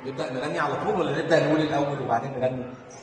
نبدا نغني على طول ولا نبدا نقول الاول وبعدين نغني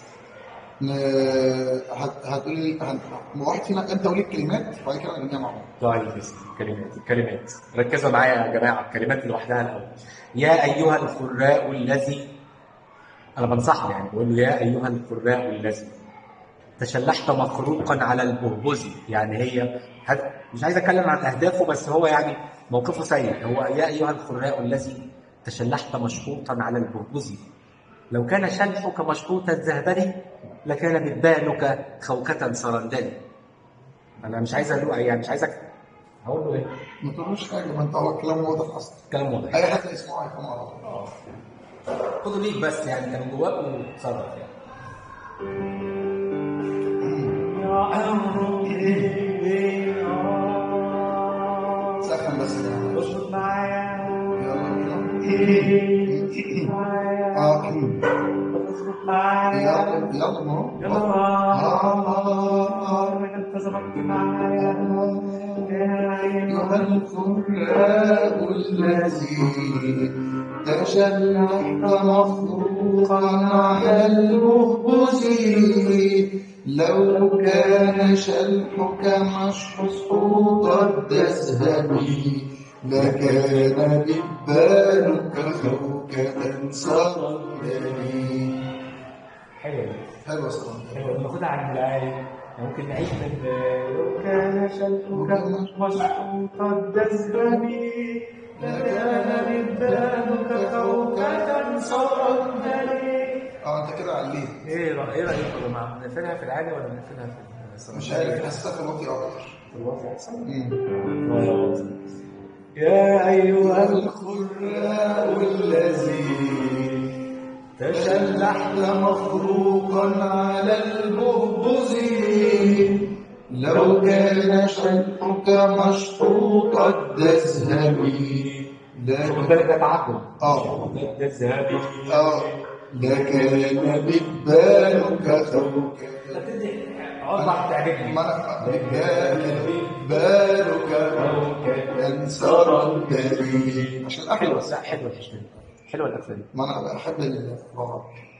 ن- هت- هتقول هت- واحد فينا انت قول الكلمات وبعد كده نغنيها مع بعض طيب بس كلمات الكلمات ركزوا معايا يا جماعه الكلمات لوحدها الاول يا ايها الفراء الذي انا بنصحه يعني بقول له يا ايها الفراء الذي تشلحت مخروقا على البهبز يعني هي هد... مش عايز اتكلم عن اهدافه بس هو يعني موقفه سيء هو يا ايها الفراء الذي تشلحت مشطوطا على البهبز لو كان شلحك مشطوطا ذهبني لكان بدبانك خوكة سرندلي انا مش عايز اقول يعني مش عايزك هقول له ايه ما تقولوش حاجه ما انت هو الكلام واضح اصلا كلام واضح اي حد يسمعه هيفهم على طول خده ليك بس يعني كان جواك وتصرف يعني سخن بس يا جماعه اظبط معايا يلا يلا اه اظبط معايا يلا يلا ما هو يلا آه. انت ظبطت معايا أيها الفراء الذي تشلحت مخلوقا على البهبز لو كان شلحك مشحوط الدسم لكان لبانك خوكة سرندلي حلو حلوة سرندلي حلو ناخدها عن الآية ممكن نعيش من لو كان شلحك مشحوط الدسم لكان لبانك خوكة سرندلي اه انت كده عليه ايه رأ- ايه رايكم يا جماعه نقفلها في العالي ولا نقفلها في الصلاة؟ مش عارف حاسسها في الوطي اكتر في الوضع احسن مم. ولا وضع يا ايها الخراء الذي تشلحت مخروقا على البهبز لو كان شلحك مشطوط الدسم خد لكن بالك ده تعجب اه ده ده الذهبي اه لكان لبانك خوكا اوضح تعجبني ما انا لكان لبانك خوكا سرندلي عشان حلوه احلى لا حلوه الحشمه حلوه القفله دي ما انا بحب اللغة